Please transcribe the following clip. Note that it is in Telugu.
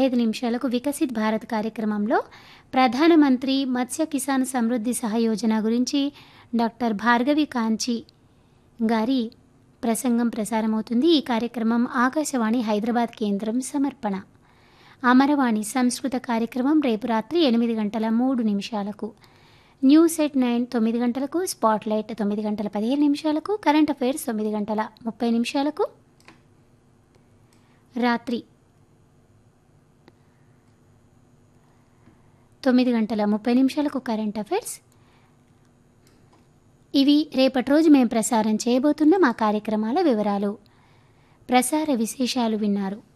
ఐదు నిమిషాలకు వికసిత్ భారత్ కార్యక్రమంలో ప్రధానమంత్రి మత్స్య కిసాన్ సమృద్ధి సహయోజన గురించి డాక్టర్ భార్గవి కాంచి గారి ప్రసంగం ప్రసారమవుతుంది ఈ కార్యక్రమం ఆకాశవాణి హైదరాబాద్ కేంద్రం సమర్పణ అమరవాణి సంస్కృత కార్యక్రమం రేపు రాత్రి ఎనిమిది గంటల మూడు నిమిషాలకు న్యూస్ ఎట్ నైన్ తొమ్మిది గంటలకు స్పాట్ లైట్ తొమ్మిది గంటల పదిహేను నిమిషాలకు కరెంట్ అఫైర్స్ తొమ్మిది గంటల ముప్పై నిమిషాలకు రాత్రి తొమ్మిది గంటల ముప్పై నిమిషాలకు కరెంట్ అఫైర్స్ ఇవి రేపటి రోజు మేము ప్రసారం చేయబోతున్న మా కార్యక్రమాల వివరాలు ప్రసార విశేషాలు విన్నారు